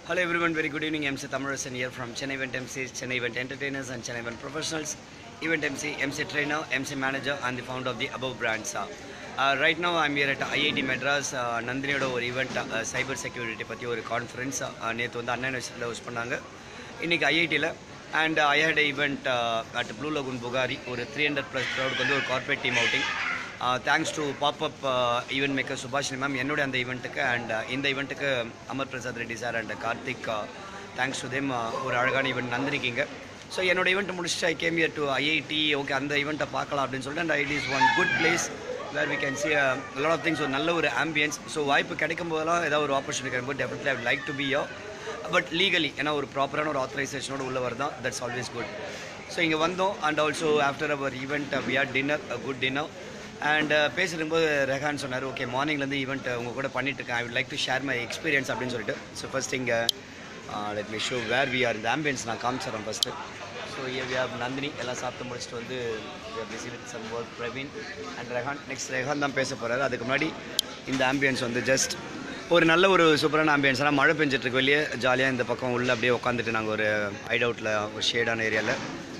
Hello everyone, very good evening. MC Thamarasan here from Chennai Event MCs, Chennai Event Entertainers and Chennai Event Professionals. Event MC, MC Trainer, MC Manager and the founder of the above brands. Uh, uh, right now I'm here at IIT Madras, uh, நந்தினியோட ஒரு event cyber security பற்றி ஒரு conference நேற்று வந்து அண்ணா யூனிவர்சிட்டியில் host பண்ணாங்க இன்றைக்கி ஐஐடியில் and I had event at blue lagoon Bukhari ஒரு த்ரீ ஹண்ட்ரட் ப்ளஸ் க்ரௌடுக்கு வந்து ஒரு corporate team outing thanks to popup event maker Subhashini ma'am என்னுடைய அந்த ஈவெண்ட்டுக்கு அண்ட் இந்த ஈவெண்ட்டுக்கு Amar Prasad Reddy sir and Karthik thanks to them ஒரு அழகான ஈவெண்ட் நந்தினிக்கிங்க ஸோ என்னோட ஈவெண்ட் முடிச்சுட்டு I came here to IIT okay அந்த ஈவெண்ட்டை பார்க்கலாம் அப்படின்னு சொல்லிட்டு and it is one good place where we can see lot of things ஒரு நல்ல ஒரு ஆம்பியன்ஸ் ஸோ வாய்ப்பு கிடைக்கும் போதெல்லாம் ஏதாவது ஒரு ஆப்பர்ச்சுனிட்டி கிடைக்கும் definitely I like to be yo but legally ஏன்னா ஒரு ப்ராப்பரான ஒரு ஆத்தரைசேஷனோட உள்ள வரதான் தட்ஸ் ஆல்வேஸ் குட் ஸோ இங்கே வந்தோம் and also after our event we are dinner good dinner and பேசும்போது ரெஹான் சொன்னார் ஓகே மார்னிங்லேருந்து ஈவெண்ட் உங்கள் கூட பண்ணிட்டு இருக்கேன் I would like to share my experience அப்படின்னு சொல்லிட்டு ஸோ ஃபஸ்ட் இங்கே let me show where we are இந்த ஆம்பியன்ஸ் நான் காமிச்சிடறேன் first so we have Nandini எல்லாம் சாப்பிட்டு முடிச்சுட்டு வந்து busy with some work Praveen and Rehan next Rehan தான் பேச போகிறாரு அதுக்கு முன்னாடி இந்த ஆம்பியன்ஸ் வந்து ஜஸ்ட் ஒரு நல்ல ஒரு சூப்பரான ஆம்பியன்ஸ் ஆனால் மழை பெஞ்சிட்டு இருக்கு வெளியே ஜாலியாக இந்த பக்கம் உள்ள அப்படியே உட்காந்துட்டு நாங்கள் ஒரு ஹைட் அவுட்டில் ஒரு ஷேடான ஏரியாவில்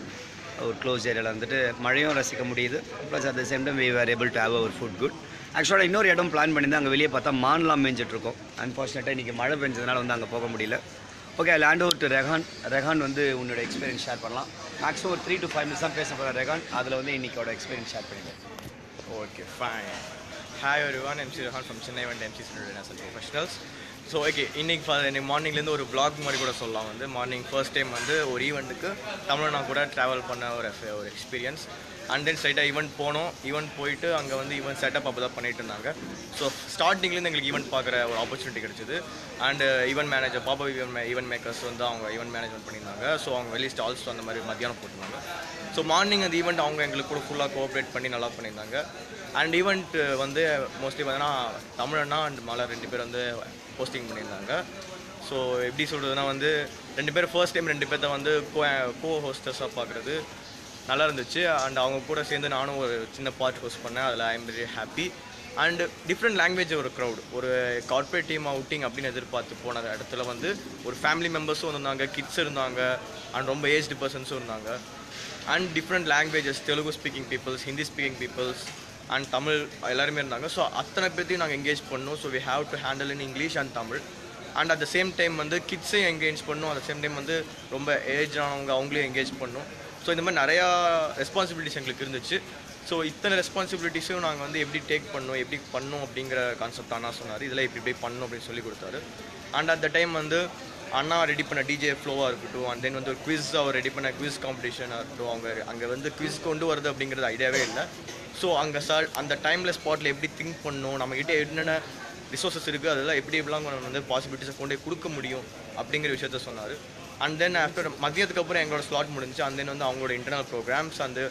ஒரு க்ளோஸ் ஏரியாவில் வந்துட்டு மழையும் ரசிக்க முடியுது plus at the same time we are able to have our food good ஆக்சுவலாக இன்னொரு இடம் பிளான் பண்ணியிருந்தேன் அங்கே வெளியே பார்த்தா மான்லாம் மேய்ஞ்சிட்டு இருக்கோம் அன்ஃபார்ச்சுனேட்டாக இன்றைக்கி மழை பெஞ்சதுனால வந்து அங்கே போக முடியல okay land over to Rehan Rehan வந்து உன்னோட எக்ஸ்பீரியன்ஸ் ஷேர் பண்ணலாம் மேக்ஸிமம் ஒரு த்ரீ டு ஃபைவ் மினிட்ஸ் தான் பேச போகிறேன் ரெஹான் அதில் வந்து இன்னைக்கோட எக்ஸ்பீரியன்ஸ் ஷேர் பண்ணிடுறேன் Okay, fine. Hi everyone, MC Rohan from Chennai Event MC International Professionals. So okay இன்னைக்கு ஃப- இன்னைக்கு மார்னிங்லேருந்து ஒரு vlog மாதிரி கூட சொல்லலாம் வந்து மார்னிங் ஃபர்ஸ்ட் டைம் வந்து ஒரு ஈவெண்ட்டுக்கு தமிழ்நாடு கூட ட்ராவல் பண்ண ஒரு fe- ஒரு எக்ஸ்பீரியன்ஸ் அண்ட் தென் ஸ்ட்ரைட்டாக ஈவெண்ட் போனோம் ஈவெண்ட் போயிட்டு அங்கே வந்து ஈவெண்ட் செட்டப் அப்போ தான் பண்ணிட்டு இருந்தாங்க ஸோ ஸ்டார்டிங்லேருந்து எங்களுக்கு ஈவெண்ட் பார்க்குற ஒரு ஆப்பர்ச்சுனிட்டி கிடைச்சிது அண்ட் ஈவெண்ட் மேனேஜர் பாப்பா ஈவெண்ட் ஈவெண்ட் மேக்கர்ஸ் வந்து அவங்க ஈவெண்ட் மேனேஜ்மெண்ட் பண்ணியிருந்தாங்க ஸோ அவங்க வெளியே ஸ்டால்ஸ் அந்த மாதிரி மத்தியானம் போட்டிருந்தாங்க ஸோ மார்னிங் அந்த ஈவெண்ட் அவங்க எங்களுக்கு கூட ஃபுல்லாக கோஆப்ரேட் பண்ணி நல்லா பண்ணியிருந்தாங்க அண்ட் ஈவெண்ட் வந்து மோஸ்ட்லி பார்த்தீங்கன்னா தமிழண்ணா அண்ட் மலர் ரெண்டு பேர் வந்து போஸ்டிங் பண்ணியிருந்தாங்க ஸோ எப்படி சொல்கிறதுனா வந்து ரெண்டு பேரும் ஃபர்ஸ்ட் டைம் ரெண்டு பேர்த்த வந்து கோ கோ ஹோஸ்டர்ஸாக பார்க்குறது நல்லா இருந்துச்சு அண்ட் அவங்க கூட சேர்ந்து நானும் ஒரு சின்ன பார்ட் ஹோஸ்ட் பண்ணேன் அதில் I am very happy and different language ஒரு க்ரௌட் ஒரு கார்ப்பரேட் டீம் அவுட்டிங் அப்படின்னு எதிர்பார்த்து போன இடத்துல வந்து ஒரு ஃபேமிலி மெம்பர்ஸும் இருந்தாங்க கிட்ஸ் இருந்தாங்க அண்ட் ரொம்ப ஏஜ்டு பர்சன்ஸும் இருந்தாங்க and different languages Telugu speaking peoples Hindi speaking peoples and Tamil எல்லாருமே இருந்தாங்க ஸோ அத்தனை பேர்த்தையும் நாங்கள் எங்கேஜ் பண்ணோம் so we have to handle in English and Tamil and at the same time வந்து கிட்ஸையும் எங்கேஜ் பண்ணும் அட் த சேம் டைம் வந்து ரொம்ப ஏஜ் ஆனவங்க அவங்களையும் எங்கேஜ் பண்ணும் ஸோ இந்த மாதிரி நிறையா ரெஸ்பான்சிபிலிட்டிஸ் எங்களுக்கு இருந்துச்சு ஸோ இத்தனை ரெஸ்பான்சிபிலிட்டிஸும் நாங்கள் வந்து எப்படி டேக் பண்ணோம் எப்படி பண்ணோம் அப்படிங்கிற கான்செப்ட் அண்ணா சொன்னார் இதில் இப்படி இப்படி பண்ணணும் அப்படின்னு சொல்லி கொடுத்தாரு அண்ட் அட் த டைம் வந்து அண்ணா ரெடி பண்ண டிஜே ஃப்ளோவாக இருக்கட்டும் அண்ட் தென் வந்து ஒரு குவிஸ் அவர் ரெடி பண்ண குவிஸ் காம்படிஷனாக இருக்கட்டும் அவங்க அங்கே வந்து குவிஸ் கொண்டு வரது அப்படிங்கிறது ஐடியாவே இல்லை ஸோ அங்கே சார் அந்த டைமில் ஸ்பாட்டில் எப்படி திங்க் பண்ணணும் நம்மக்கிட்ட என்னென்ன ரிசோர்ஸஸ் இருக்குது அதெல்லாம் எப்படி எப்படிலாம் நம்ம வந்து பாசிபிலிட்டிஸை கொண்டு போய் கொடுக்க முடியும் அப்படிங்கிற விஷயத்த சொன்னார் அண்ட் தென் ஆஃப்டர் மதியத்துக்கு அப்புறம் எங்களோட ஸ்லாட் முடிஞ்சு அண்ட் தென் வந்து அவங்களோட இன்டர்னல் ப்ரோக்ராம்ஸ் அந்த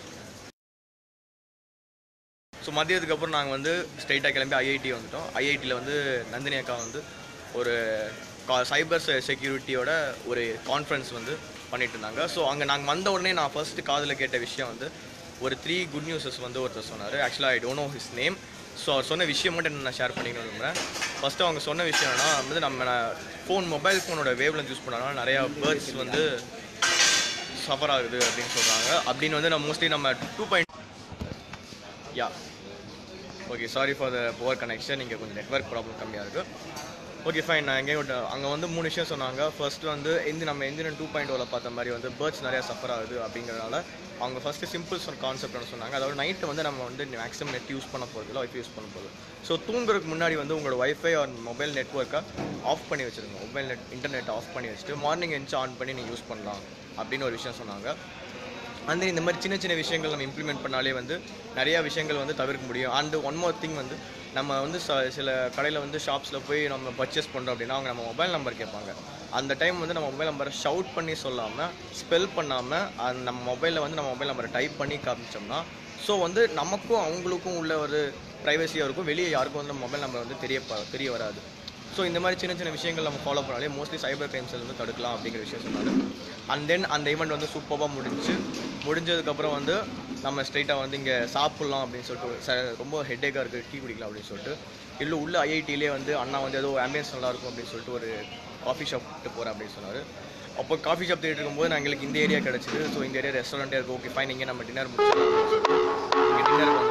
ஸோ மதியத்துக்கு அப்புறம் நாங்கள் வந்து ஸ்ட்ரைட்டாக கிளம்பி ஐஐடி வந்துட்டோம் ஐஐடியில் வந்து நந்தினி அக்கா வந்து ஒரு சைபர் செக்யூரிட்டியோட ஒரு கான்ஃபரன்ஸ் வந்து பண்ணிட்டு இருந்தாங்க ஸோ அங்கே நாங்கள் வந்த உடனே நான் ஃபர்ஸ்ட் காதில் கேட்ட விஷயம் வந்து ஒரு த்ரீ குட் நியூஸஸ் வந்து ஒருத்தர் சொன்னார் ஆக்சுவலாக I don't know his name so அவர் சொன்ன விஷயம் மட்டும் நான் ஷேர் பண்ணிக்கணும் விரும்புகிறேன் ஃபஸ்ட்டு அவங்க சொன்ன விஷயம்னா வந்து நம்ம ஃபோன் மொபைல் ஃபோனோட வேவ்ல யூஸ் பண்ணனால நிறையா பேர்ட்ஸ் வந்து சஃபர் ஆகுது அப்படின்னு சொல்கிறாங்க அப்படின்னு வந்து நம்ம மோஸ்ட்லி நம்ம to point yeah okay sorry for the poor connection இங்கே கொஞ்சம் நெட்ஒர்க் ப்ராப்ளம் கம்மியாக இருக்குது ஓகே ஃபைன் நான் எங்கேயும் விட்டு அங்கே வந்து மூணு விஷயம் சொன்னாங்க ஃபர்ஸ்ட் வந்து எந்த நம்ம எந்திரன் டூ பாயிண்ட் ஓவில் பார்த்த மாதிரி வந்து பேர்ட்ஸ் நிறையா சஃபர் ஆகுது அப்படிங்கிறனால அவங்க ஃபஸ்ட்டு சிம்பிள் சொன்ன கான்செப்ட் ஒன்று சொன்னாங்க அதாவது நைட்டு வந்து நம்ம வந்து மேக்ஸிமம் நெட் யூஸ் பண்ண போகிறது இல்லை ஒய்ஃபை யூஸ் பண்ண போகுது ஸோ தூங்குறதுக்கு முன்னாடி வந்து உங்களோட ஒய்ஃபை ஆர் மொபைல் நெட்ஒர்க்கை ஆஃப் பண்ணி வச்சுருங்க மொபைல் நெட் இன்டர்நெட் ஆஃப் பண்ணி வச்சுட்டு மார்னிங் எந்திச்சு ஆன் பண்ணி நீங்கள் யூஸ் பண்ணலாம் அப்படின்னு ஒரு விஷயம் சொன்னாங்க அந்த இந்த மாதிரி சின்ன சின்ன விஷயங்கள் நம்ம இம்ப்ளிமெண்ட் பண்ணாலே வந்து நிறைய விஷயங்கள் வந்து தவிர்க்க முடியும் அண்ட் ஒன் மோர் திங் வந்து நம்ம வந்து ச- சில கடையில் வந்து ஷாப்ஸில் போய் நம்ம பர்ச்சேஸ் பண்ணுறோம் அப்படின்னா அவங்க நம்ம மொபைல் நம்பர் கேட்பாங்க அந்த டைம் வந்து நம்ம மொபைல் நம்பரை ஷவுட் பண்ணி சொல்லாமல் ஸ்பெல் பண்ணாமல் அந்த நம்ம மொபைலில் வந்து நம்ம மொபைல் நம்பரை டைப் பண்ணி காமிச்சோம்னா ஸோ வந்து நமக்கும் அவங்களுக்கும் உள்ள ஒரு ப்ரைவசியாக இருக்கும் வெளியே யாருக்கும் வந்து நம்ம மொபைல் நம்பர் வந்து தெரிய ப- தெரிய வராது ஸோ இந்த மாதிரி சின்ன சின்ன விஷயங்கள் நம்ம ஃபாலோ பண்ணாலே மோஸ்ட்லி சைபர் கிரைம்ஸ் வந்து தடுக்கலாம் அப்படிங்கிற விஷயம் சொன்னாரு அண்ட் தென் அந்த ஈவெண்ட் வந்து சூப்பராக முடிஞ்சு முடிஞ்சதுக்கப்புறம் வந்து நம்ம ஸ்ட்ரைட்டாக வந்து இங்கே சாப்பிட்லாம் அப்படின்னு சொல்லிட்டு ஒரு ச- ரொம்ப ஹெட்டேக்காக இருக்குது டீ குடிக்கலாம் அப்படின்னு சொல்லிட்டு இல்லை உள்ள ஐஐடியிலே வந்து அண்ணா வந்து ஏதோ ஆம்பியன்ஸ் நல்லா இருக்கும் அப்படின்னு சொல்லிட்டு ஒரு காஃபி ஷாப் போகிறேன் அப்படின்னு சொன்னார் அப்போ காஃபி ஷாப் தேடிட்டு இருக்கும்போது நான் எங்களுக்கு இந்த ஏரியா கிடச்சிது ஸோ இந்த ஏரியா ரெஸ்டாரண்ட்டே இருக்குது ஓகே ஃபைன் இங்கே நம்ம டின்னர் முடிச்சிடலாம் இங்கே டின்னர் வந்து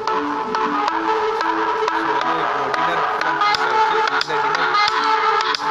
ஸோ வந்து இப்போ டின்னர் இந்த டின்னர்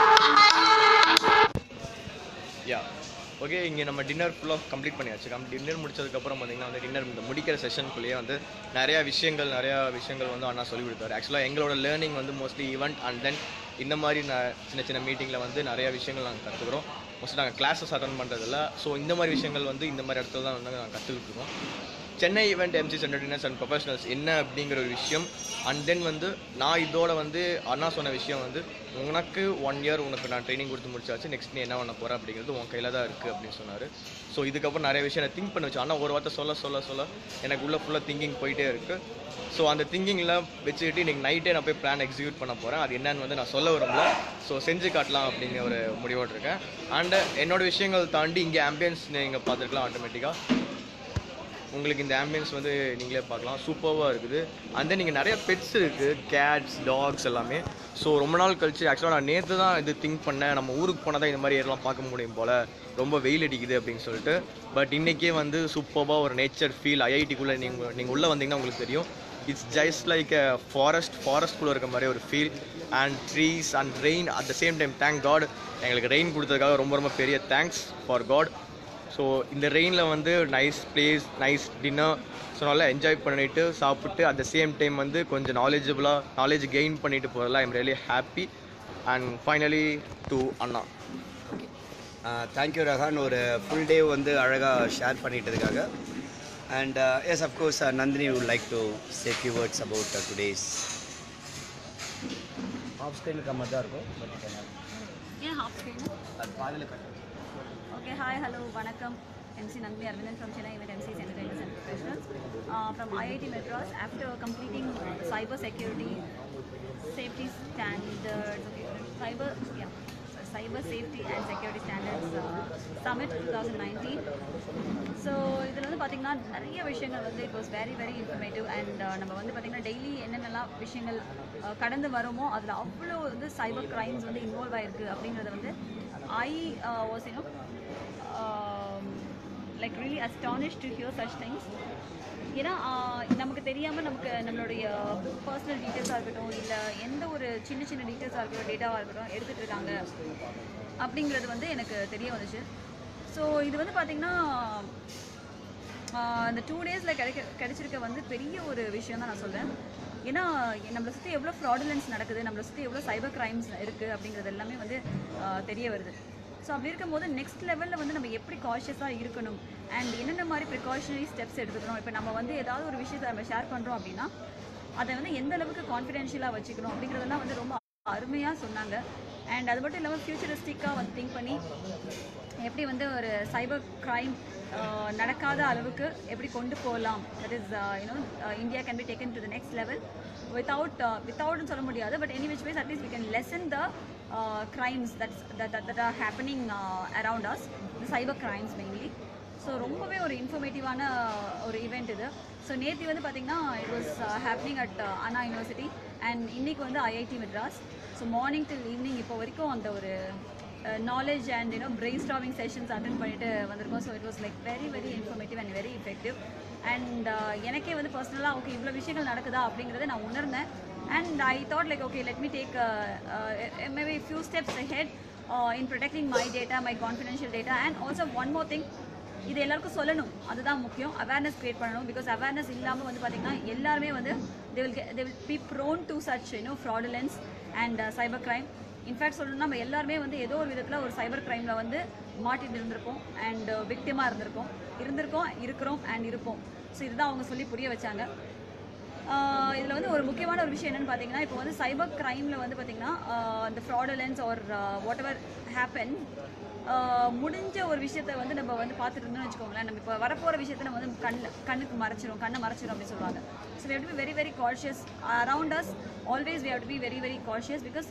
யா ஓகே இங்கே நம்ம டின்னர் ஃபுல்லாக கம்ப்ளீட் பண்ணியாச்சு கம் டின்னர் முடிச்சதுக்கப்புறம் பார்த்தீங்கன்னா வந்து டின்னர் இந்த முடிக்கிற செஷனுக்குள்ளேயே வந்து நிறையா விஷயங்கள் நிறையா விஷயங்கள் வந்து அண்ணா சொல்லி கொடுத்தாரு ஆக்சுவலாக எங்களோட லேர்னிங் வந்து மோஸ்ட்லி ஈவெண்ட் அண்ட் தென் இந்த மாதிரி ந- சின்ன சின்ன மீட்டிங்கில் வந்து நிறையா விஷயங்கள் நாங்கள் கற்றுக்குறோம் மோஸ்ட்லி நாங்கள் கிளாஸஸ் அட்டன் பண்ணுறதில்ல ஸோ இந்த மாதிரி விஷயங்கள் வந்து இந்த மாதிரி இடத்துல தான் வந்து நாங்கள் கற்றுக்கிட்டு இருக்கோம் Chennai event MCs entertainers and professionals என்ன அப்படிங்கிற ஒரு விஷயம் அண்ட் தென் வந்து நான் இதோட வந்து அண்ணா சொன்ன விஷயம் வந்து உனக்கு ஒன் இயர் உனக்கு நான் ட்ரைனிங் கொடுத்து முடிச்சாச்சு நெக்ஸ்ட் நீ என்ன பண்ண போகிற அப்படிங்கிறது உன் கையில் தான் இருக்குது அப்படின்னு சொன்னார் ஸோ இதுக்கப்புறம் நிறைய விஷயம் நான் திங்க் பண்ண வச்சு அண்ணா ஒரு வார்த்தை சொல்ல சொல்ல சொல்ல எனக்கு உள்ள ஃபுல்லாக திங்கிங் போயிட்டே இருக்குது ஸோ அந்த திங்கிங்லாம் வச்சுக்கிட்டு இன்றைக்கி நைட்டே நான் போய் பிளான் எக்ஸிக்யூட் பண்ண போகிறேன் அது என்னன்னு வந்து நான் சொல்ல விரும்பல ஸோ செஞ்சு காட்டலாம் அப்படிங்கிற ஒரு முடிவோடு இருக்கேன் அண்ட் என்னோட விஷயங்கள் தாண்டி இங்கே ஆம்பியன்ஸ் நீங்கள் பார்த்துருக்கலாம் ஆட்டோமேட்டிக்காக உங்களுக்கு இந்த ஆம்பியன்ஸ் வந்து நீங்களே பார்க்கலாம் சூப்பராக இருக்குது அந்த நீங்கள் நிறைய பெட்ஸ் இருக்குது கேட்ஸ் டாக்ஸ் எல்லாமே ஸோ ரொம்ப நாள் கழிச்சு ஆக்சுவலாக நான் நேற்று தான் இது திங்க் பண்ணேன் நம்ம ஊருக்கு போனால் தான் இந்த மாதிரி ஏரியாலாம் பார்க்க முடியும் போல் ரொம்ப வெயில் அடிக்குது அப்படின்னு சொல்லிட்டு பட் இன்றைக்கே வந்து சூப்பராக ஒரு நேச்சர் ஃபீல் ஐஐடிக்குள்ளே நீங்கள் நீங்கள் உள்ளே வந்தீங்கன்னா உங்களுக்கு தெரியும் it's just like a forest ஃபாரஸ்ட்குள்ளே இருக்க மாதிரி ஒரு feel and trees and rain at the same time thank God எங்களுக்கு ரெயின் கொடுத்ததுக்காக ரொம்ப ரொம்ப பெரிய தேங்க்ஸ் ஃபார் காட் ஸோ இந்த ரெயினில் வந்து nice place nice dinner so நல்லா என்ஜாய் பண்ணிட்டு சாப்பிட்டு அட் த சேம் டைம் வந்து கொஞ்சம் நாலேஜபிளாக நாலேஜ் கெயின் பண்ணிட்டு போகிறதுல I'm really happy and finally to அண்ணா தேங்க்யூ ரஹான் ஒரு ஃபுல் டே வந்து அழகாக ஷேர் பண்ணிட்டதுக்காக and yes of course Nandini would like to say few words about today's half ஸ்க்ரீனுக்கு மாதிரி தான் இருக்கும் பட் ஏன் ஹாஃப் ஸ்க்ரீன் அது பாதியில் கட் ஓகே ஹாய் ஹலோ வணக்கம் MC Nandini Arvindan from Chennai Event MCs Entertainers and Professionals. Uh, from IIT Madras, after completing cyber security safety standards, okay, cyber, yeah, cyber safety and security standards uh, summit 2019. ஸோ இதில் வந்து பார்த்திங்கன்னா நிறைய விஷயங்கள் வந்து it was very very informative and நம்ம வந்து பார்த்திங்கன்னா டெய்லி என்னென்னலாம் விஷயங்கள் uh, கடந்து வரோமோ அதில் அவ்வளோ வந்து சைபர் கிரைம்ஸ் வந்து இன்வால்வ் ஆயிருக்கு அப்படிங்கிறத வந்து I was you know like really astonish to hear such things ஏன்னா ஆஹ், நமக்கு தெரியாமல் நமக்கு நம்மளுடைய பர்சனல் டீட்டெயில்ஸாக இருக்கட்டும் இல்லை எந்த ஒரு சின்ன சின்ன டீட்டெயில்ஸாக இருக்கட்டும் டேட்டாவாக இருக்கட்டும் எடுத்துகிட்டு இருக்காங்க அப்படிங்கிறது வந்து எனக்கு தெரிய வந்துச்சு ஸோ இது வந்து பார்த்திங்கன்னா அந்த டூ டேஸில் கிடைக்க கிடைச்சிருக்க வந்து பெரிய ஒரு விஷயம் தான் நான் சொல்கிறேன் ஏன்னா நம்மளை சுற்றி எவ்வளோ ஃப்ராடுலன்ஸ் நடக்குது நம்மளை சுற்றி எவ்வளோ சைபர் கிரைம்ஸ் இருக்குது அப்படிங்கிறது எல்லாமே வந்து ஆஹ், தெரிய வருது ஸோ அப்படி இருக்கும்போது நெக்ஸ்ட் லெவலில் வந்து நம்ம எப்படி காஷியஸாக இருக்கணும் அண்ட் என்னென்ன மாதிரி ப்ரிகாஷனரி ஸ்டெப்ஸ் எடுத்துக்கணும் இப்போ நம்ம வந்து ஏதாவது ஒரு விஷயத்தை நம்ம ஷேர் பண்ணுறோம் அப்படின்னா அதை வந்து எந்த அளவுக்கு கான்ஃபிடென்ஷியலாக வச்சுக்கணும் அப்படிங்கிறதெல்லாம் வந்து ரொம்ப அருமையாக சொன்னாங்க அண்ட் அது மட்டும் இல்லாமல் ஃப்யூச்சரிஸ்டிக்காக வந்து திங்க் பண்ணி எப்படி வந்து ஒரு சைபர் க்ரைம் நடக்காத அளவுக்கு எப்படி கொண்டு போகலாம் that is you know India can be taken to the next level without வித்தவுட்னு சொல்ல முடியாது but any which ways at least we can lessen the crimes that's that, that, that are happening uh, around us the cyber crimes mainly so ரொம்பவே ஒரு இன்ஃபர்மேட்டிவான ஒரு event இது so நேற்று வந்து பார்த்திங்கன்னா it was happening at Anna university and இன்னைக்கு வந்து IIT Madras so morning till evening இப்போ வரைக்கும் அந்த ஒரு knowledge and you know brainstorming sessions attend பண்ணிட்டு வந்திருக்கோம் so it was like very very informative and very effective and எனக்கே வந்து பர்சனலாக ஓகே இவ்வளோ விஷயங்கள் நடக்குதா அப்படிங்கிறத நான் உணர்ந்தேன் and I thought like okay let me take maybe few steps ahead in protecting my data my confidential data and also one more thing இது எல்லாருக்கும் சொல்லணும் அதுதான் முக்கியம் அவேர்னஸ் கிரியேட் பண்ணணும் பிகாஸ் அவேர்னஸ் இல்லாமல் வந்து பார்த்திங்கன்னா எல்லாருமே வந்து they will they will be prone to such you know fraudulence and cyber crime in fact சொல்லணும்னா நம்ம எல்லாருமே வந்து ஏதோ ஒரு விதத்தில் ஒரு சைபர் கிரைமில் வந்து மாட்டிட்டு இருந்திருப்போம் அண்ட் விக்டிமாக இருந்திருக்கோம் இருந்திருக்கோம் இருக்கிறோம் அண்ட் இருப்போம் ஸோ இதுதான் அவங்க சொல்லி புரிய வச்சாங்க இதில் வந்து ஒரு முக்கியமான ஒரு விஷயம் என்னென்னு பார்த்தீங்கன்னா இப்போ வந்து சைபர் க்ரைமில் வந்து பார்த்தீங்கன்னா இந்த fraudulence or whatever happen முடிஞ்ச ஒரு விஷயத்த வந்து நம்ம வந்து பார்த்துட்டு இருந்தோம்னு வச்சுக்கோங்களேன் நம்ம இப்போ வரப்போகிற விஷயத்த நம்ம வந்து கண் கண்ணுக்கு மறைச்சிரும் கண்ணை மறைச்சிரும் அப்படின்னு சொல்லுவாங்க so we have to be very very cautious around us always we have to be very very cautious because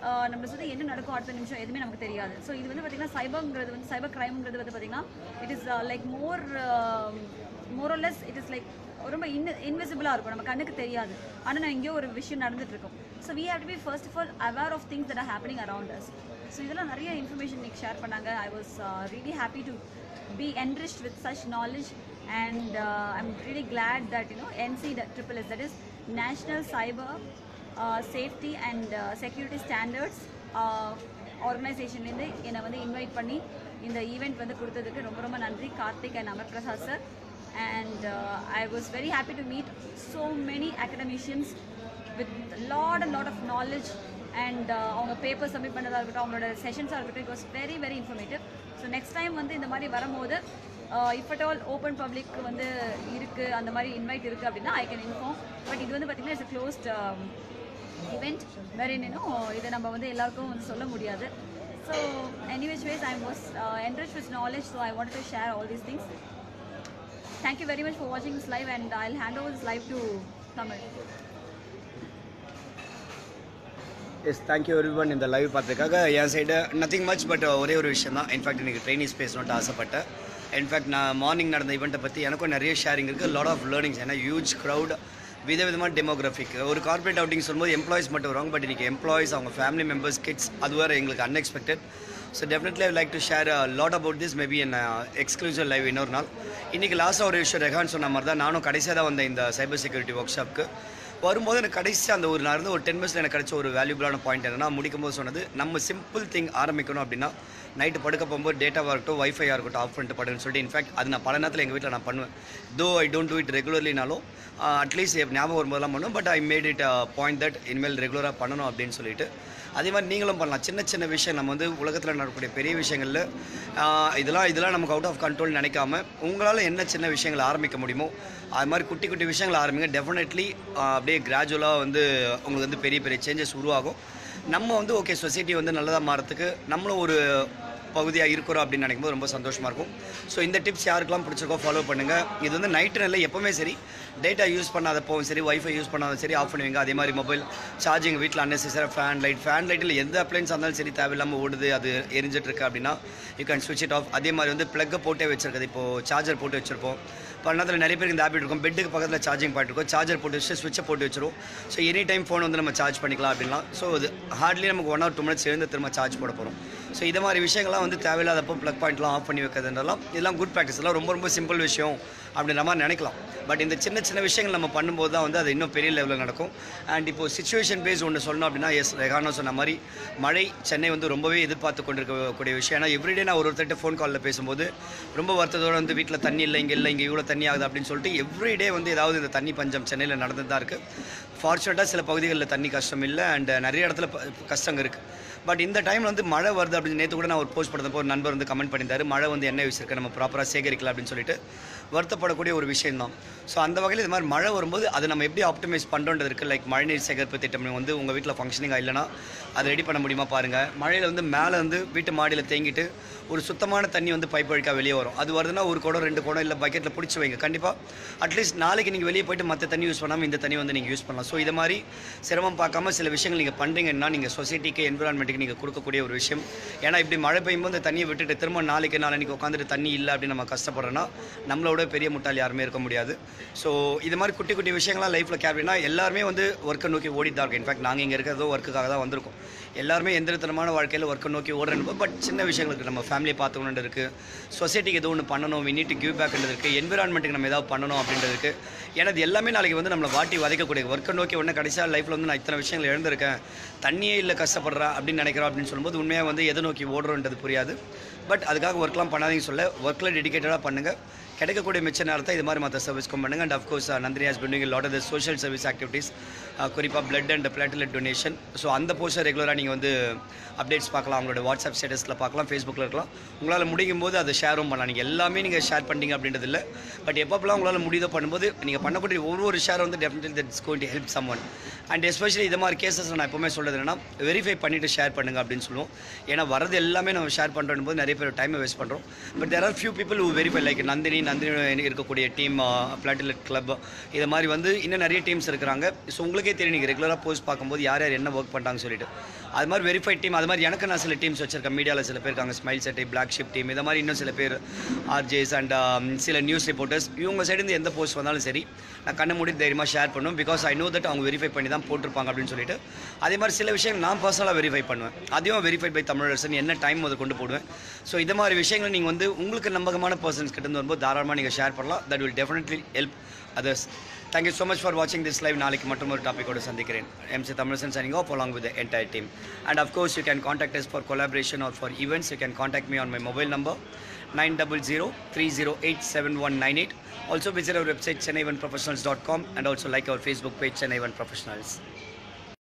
நம்மளை சுற்றி என்ன நடக்கும் அடுத்த நிமிஷம் எதுவுமே நமக்கு தெரியாது ஸோ இது வந்து பார்த்திங்கன்னா சைபர்ங்கிறது வந்து சைபர் கிரைம்ங்கிறது வந்து பார்த்திங்கன்னா it is like more more or less it is like ரொம்ப இன் இன்விசிபிளாக இருக்கும் நம்ம கண்ணுக்கு தெரியாது ஆனால் நான் எங்கேயோ ஒரு விஷயம் நடந்துட்டு இருக்கும் so we have to be first of all aware of things that are happening around us so இதெல்லாம் நிறைய இன்ஃபர்மேஷன் இன்னைக்கு ஷேர் பண்ணாங்க I was really happy to be enriched with such knowledge and uh, I'm really glad that you know NC triple S that is National Cyber uh, Safety and uh, Security Standards uh, ஆர்கனைசேஷன்லேருந்து என்னை வந்து invite பண்ணி இந்த event வந்து கொடுத்ததுக்கு ரொம்ப ரொம்ப நன்றி Karthik and Amar Prasad sir and I was very happy to meet so many academicians with lot and lot of knowledge and அவங்க பேப்பர் சப்மிட் பண்ணதாக இருக்கட்டும் அவங்களோட செஷன்ஸாக இருக்கட்டும் it was very very informative so next time வந்து இந்த மாதிரி வரும்போது if at all open public வந்து இருக்குது அந்த மாதிரி இன்வைட் இருக்குது அப்படின்னா ஐ கேன் இன்ஃபார்ம் பட் இது வந்து பார்த்திங்கன்னா இட்ஸ் க்ளோஸ்ட் இவெண்ட் வேற என்னென்னும் இதை நம்ம வந்து எல்லாருக்கும் வந்து சொல்ல முடியாது so anyways ways I was enrich with knowledge so I want to share all these things thank you very much for வாட்சிங் this live and I hand over this live to Tamil yes thank you everyone இந்த live பார்த்ததுக்காக என் side nothing much but ஒரே ஒரு விஷயம் தான் in fact எனக்கு trainees பேசணுன்ட்டு ஆசைப்பட்டேன் இன்ஃபேக்ட் நான் மார்னிங் நடந்த ஈவெண்ட்டை பற்றி எனக்கும் நிறைய ஷேரிங் இருக்குது லாட் ஆஃப் லேர்னிங்ஸ் ஏன்னா ஹியூஜ் க்ரௌட் விதவிதமான டெமோகிராஃபிக் ஒரு கார்பரேட் அவுட்டிங் சொல்லும்போது எம்ப்ளாயிஸ் மட்டும் வருவாங்க பட் இன்றைக்கி எம்ப்ளாயிஸ் அவங்க ஃபேமிலி மெம்பர்ஸ் கிட்ஸ் அது வேறு எங்களுக்கு unexpected so definitely I like to share lot about this maybe an exclusive live இன்னொரு நாள் இன்றைக்கி லாஸ்ட்டாக ஒரு விஷயம் ரெகான் சொன்ன மாதிரி தான் நானும் கடைசியாக தான் வந்தேன் இந்த சைபர் செக்யூரிட்டி ஒர்க் ஷாப்க்கு வரும்போது எனக்கு கடைசி அந்த ஒரு நான் இருந்து ஒரு டென் மினிட்ஸில் எனக்கு கிடைச்ச ஒரு வேல்யூபிளான பாயிண்ட் என்னன்னா முடிக்கும் போது சொன்னது நம்ம சிம்பிள் திங் ஆரம்பிக்கணும் அப்படின்னா நைட்டு படுக்க போகும்போது டேட்டாவாக இருக்கட்டும் வைஃபையாக இருக்கட்டும் ஆஃப் பண்ணிட்டு படுன்னு சொல்லிட்டு இன்ஃபேக்ட் அது நான் பல நேரத்தில் எங்கள் வீட்டில் நான் பண்ணுவேன் though I don't do it ரெகுலர்லினாலும் அட்லீஸ்ட் ஞாபகம் வரும்போதெல்லாம் பண்ணுவோம் but I made it point that இனிமேல் ரெகுலராக பண்ணணும் அப்படின்னு சொல்லிட்டு அதே மாதிரி நீங்களும் பண்ணலாம் சின்ன சின்ன விஷயம் நம்ம வந்து உலகத்தில் நடக்கக்கூடிய பெரிய விஷயங்களில் ஆஹ், இதெல்லாம் இதெல்லாம் நமக்கு அவுட் ஆஃப் கண்ட்ரோல் நினைக்காம உங்களால் என்ன சின்ன விஷயங்களை ஆரம்பிக்க முடியுமோ அது மாதிரி குட்டி குட்டி விஷயங்களை ஆரம்பிங்க டெஃபினெட்லி அப்படியே கிராஜுவலாக வந்து உங்களுக்கு வந்து பெரிய பெரிய சேஞ்சஸ் உருவாகும் நம்ம வந்து ஓகே சொசைட்டி வந்து நல்லதாக மாறத்துக்கு நம்மளும் ஒரு பகுதியாக இருக்கிறோம் அப்படின்னு நினைக்கும் போது ரொம்ப சந்தோஷமாக இருக்கும் ஸோ இந்த டிப்ஸ் யாருக்கெல்லாம் பிடிச்சிருக்கோ ஃபாலோ பண்ணுங்கள் இது வந்து நைட்டு நல்ல எப்போவுமே சரி டேட்டா யூஸ் பண்ணாதப்பவும் சரி வைஃபை யூஸ் பண்ணாலும் சரி ஆஃப் பண்ணுவீங்க அதே மாதிரி மொபைல் சார்ஜிங் வீட்டில் அன்னெசரி ஃபேன் லைட் ஃபேன் லைட்டில் எந்த அப்ளைன்ஸ் இருந்தாலும் சரி தேவையில்லாமல் ஓடுது அது எரிஞ்சிட்டு இருக்கு அப்படின்னா யூ கேன் ஸ்விட்ச் இட் ஆஃப் அதே மாதிரி வந்து ப்ளக்கை போட்டே வச்சிருக்குது இப்போது சார்ஜர் போட்டு வச்சிருப்போம் பண்ணதில் நிறைய பேருக்கு இந்த ஹேபிட் இருக்கும் பெட்டுக்கு பக்கத்தில் சார்ஜிங் பாயிண்ட் இருக்கும் சார்ஜர் போட்டு வச்சு ஸ்விட்சை போட்டு வச்சிரும் ஸோ எனி டைம் ஃபோன் வந்து நம்ம சார்ஜ் பண்ணிக்கலாம் அப்படின்லாம் ஸோ அது ஹார்ட்லி நமக்கு ஒன் ஆர் டூ மினிட்ஸ் எழுந்து திரும்ப சார்ஜ் போட போகிறோம் ஸோ இது மாதிரி விஷயங்கள்லாம் வந்து தேவையில்லாதப்போ ப்ளக் பாயிண்ட்லாம் ஆஃப் பண்ணி வைக்கிறதுன்றலாம் இதெல்லாம் குட் ப்ராக்டிஸ் எல்லாம் ரொம்ப ரொம்ப சிம்பிள் விஷயம் அப்படின்ற மாதிரி நினைக்கலாம் பட் இந்த சின்ன சின்ன விஷயங்கள் நம்ம பண்ணும்போது தான் வந்து அது இன்னும் பெரிய லெவலில் நடக்கும் அண்ட் இப்போ சுச்சுவேஷன் பேஸ் ஒன்று சொல்லணும் அப்படின்னா எஸ் ரெகானோ சொன்ன மாதிரி மழை சென்னை வந்து ரொம்பவே எதிர்பார்த்து கொண்டிருக்கக்கூடிய விஷயம் ஏன்னா எவ்ரிடே நான் ஒரு ஒருத்தர்கிட்ட ஃபோன் காலில் பேசும்போது ரொம்ப வருத்தத்தோடு வந்து வீட்டில் தண்ணி இல்லை இங்கே இல்லை இங்கே இவ்வளோ தண்ணி ஆகுது அப்படின்னு சொல்லிட்டு எவ்ரிடே வந்து ஏதாவது இந்த தண்ணி பஞ்சம் சென்னையில் நடந்து தான் இருக்குது ஃபார்ச்சுனேட்டாக சில பகுதிகளில் தண்ணி கஷ்டம் இல்லை அண்ட் நிறைய இடத்துல ப- கஷ்டம் இருக்குது பட் இந்த டைம் வந்து மழை வருது அப்படின்னு நேற்று கூட நான் ஒரு போஸ்ட் பண்ணப்போ ஒரு நண்பர் வந்து கமெண்ட் பண்ணியிருந்தாரு மழை வந்து என்ன வச்சிருக்க நம்ம ப்ராப்பராக சேகரிக்கல அப்படின்னு சொல்லிட்டு வருத்தப்படக்கூடிய ஒரு விஷயம் தான் ஸோ அந்த வகையில் இது மாதிரி மழை வரும்போது அதை நம்ம எப்படி ஆப்டிமைஸ் பண்ணுறது இருக்குது லைக் மழைநீர் சேகரிப்பு திட்டம் வந்து உங்கள் வீட்டில் ஃபங்க்ஷனிங்காக இல்லைனா அதை ரெடி பண்ண முடியுமா பாருங்கள் மழையில் வந்து மேலே வந்து வீட்டு மாடியில் தேங்கிட்டு ஒரு சுத்தமான தண்ணி வந்து பைப் வழிக்காக வெளியே வரும் அது வருதுன்னா ஒரு குடம் ரெண்டு குடம் இல்லை பக்கெட்டில் பிடிச்சி வைங்க கண்டிப்பாக அட்லீஸ்ட் நாளைக்கு நீங்கள் வெளியே போயிட்டு மற்ற தண்ணி யூஸ் பண்ணாமல் இந்த தண்ணி வந்து நீங்கள் யூஸ் பண்ணலாம் ஸோ இது மாதிரி சிரமம் பார்க்காம சில விஷயங்கள் நீங்கள் பண்ணுறீங்கன்னா நீங்கள் சொசைட்டிக்கு என்விரான்மெண்ட்டுக்கு நீங்கள் கொடுக்கக்கூடிய ஒரு விஷயம் ஏன்னா இப்படி மழை பெய்யும்போது இந்த தண்ணியை விட்டுட்டு திரும்ப நாளைக்கு நாளைக்கு உட்காந்துட்டு தண்ணி இல்லை அப்படின்னு நம்ம கஷ்டப்படுறோன்னா நம்மளோட பெரிய முட்டாள் யாருமே இருக்க முடியாது ஸோ இது மாதிரி குட்டி குட்டி விஷயங்கள்லாம் லைஃப்பில் கேர்னா எல்லாருமே வந்து ஒர்க்கை நோக்கி ஓடிட்டு தான் இருக்கும் இன்ஃபேக்ட் நாங்கள் இங்கே இருக்கிறதோ ஒர்க்குக்காக தான் வந்திருக்கோம் எல்லாருமே எந்திரத்தனமான வாழ்க்கையில் ஒர்க்கை நோக்கி ஓடுறேன் பட் சின்ன விஷயங்களுக்கு நம்ம ஃபேமிலியை பார்த்துக்கணுன்னு இருக்குது சொசைட்டிக்கு எதுவும் ஒன்று பண்ணணும் வி நீட் டு கிவ் பேக்ன்றது இருக்குது என்விரான்மெண்ட்டுக்கு நம்ம ஏதாவது பண்ணணும் அப்படின்றது இருக்குது ஏன்னா இது எல்லாமே நாளைக்கு வந்து நம்மளை வாட்டி வதைக்கக்கூடிய ஒர்க்கை நோக்கி ஒன்று கடைசியாக லைஃப்பில் வந்து நான் இத்தனை விஷயங்கள் இழந்திருக்கேன் தண்ணியே இல்லை கஷ்டப்படுறேன் அப்படின்னு நினைக்கிறோம் அப்படின்னு சொல்லும்போது உண்மையாக வந்து எதை நோக்கி ஓடுறோன்றது புரியாது பட் அதுக்காக ஒர்க்லாம் பண்ணாதீங்க சொல்ல ஒர்க்கில் டெடிகேட்டடாக பண்ணுங்கள் கிடைக்கக்கூடிய மிச்ச நேரத்தை இது மாதிரி மற்ற சர்வீஸ்க்கும் பண்ணுங்க and of course Nandini has building lot of the social service activities குறிப்பாக blood and platelet donation so அந்த போஸ்டர் ரெகுலராக நீங்கள் வந்து அப்டேட்ஸ் பார்க்கலாம் அவங்களோட வாட்ஸ்அப் ஸ்டேட்டஸில் பார்க்கலாம் ஃபேஸ்புக்கில் இருக்கலாம் உங்களால் முடியும் போது அதை ஷேரும் பண்ணலாம் நீங்கள் எல்லாமே நீங்கள் ஷேர் பண்ணிங்க அப்படின்றது இல்லை பட் எப்பப்பெல்லாம் உங்களால் முடியுதோ பண்ணும்போது நீங்கள் பண்ணக்கூடிய ஒரு ஒரு ஷேர் வந்து definitely that's going to help someone and especially இது மாதிரி கேசஸ் நான் எப்பவுமே சொல்கிறது என்னன்னா வெரிஃபை பண்ணிவிட்டு ஷேர் பண்ணுங்க அப்படின்னு சொல்லுவோம் ஏன்னா வரது எல்லாமே நம்ம ஷேர் பண்ணுறோம் போது நிறைய பேர் டைமை வேஸ்ட் பண்ணுறோம் but there are few people who verify like Nandini Nandini இருக்கக்கூடிய டீம் பிளாட்டிலெட் கிளப் இது மாதிரி வந்து இன்னும் நிறைய டீம்ஸ் இருக்கிறாங்க ஸோ உங்களுக்கே தெரியும் நீங்கள் ரெகுலராக போஸ்ட் பார்க்கும்போது யார் யார் என்ன ஒர்க் பண்ணுறாங்க சொல்லிட்டு அது மாதிரி வெரிஃபைட் டீம் அது மாதிரி எனக்கு நான் சில டீம்ஸ் வச்சிருக்கேன் மீடியாவில் சில பேர் இருக்காங்க Smile Settai Black Sheep team இந்த மாதிரி இன்னும் சில பேர் ஆர்ஜேஸ் அண்ட் சில நியூஸ் ரிப்போர்ட்டர்ஸ் இவங்க சைடு எந்த போஸ்ட் வந்தாலும் சரி நான் கண்ணை மூடி தைரியமாக ஷேர் பண்ணுவேன் பிகாஸ் ஐ நோ தட் அவங்க வெரிஃபை பண்ணி தான் போட்டிருப்பாங்க அப்படின்னு சொல்லிட்டு அதே மாதிரி சில விஷயம் நான் பர்சனலாக வெரிஃபை பண்ணுவேன் அதையும் வெரிஃபைட் பை தமிழரசன் என்ன டைம் அதை கொண்டு போடுவேன் ஸோ இந்த மாதிரி விஷயங்கள் நீங்கள் வந்து உங்களுக்கு நம்பகமான பர்சன்ஸ் கிட்ட இருந்து வரும்போது தாராளமாக நீங்கள் ஷேர் பண்ணலாம் that will definitely help others thank you so much for வாட்சிங் திஸ் லைவ் நாளைக்கு மட்டும் ஒரு டாப்பிக்கோடு சந்திக்கிறேன் எம்சி தமிழசன் signing off along with the entire team and of course you can contact us for collaboration or for events you can contact me on my mobile number 900-308-7198 also visit our website chennaivanprofessionals.com and also like our facebook page chennaivan professionals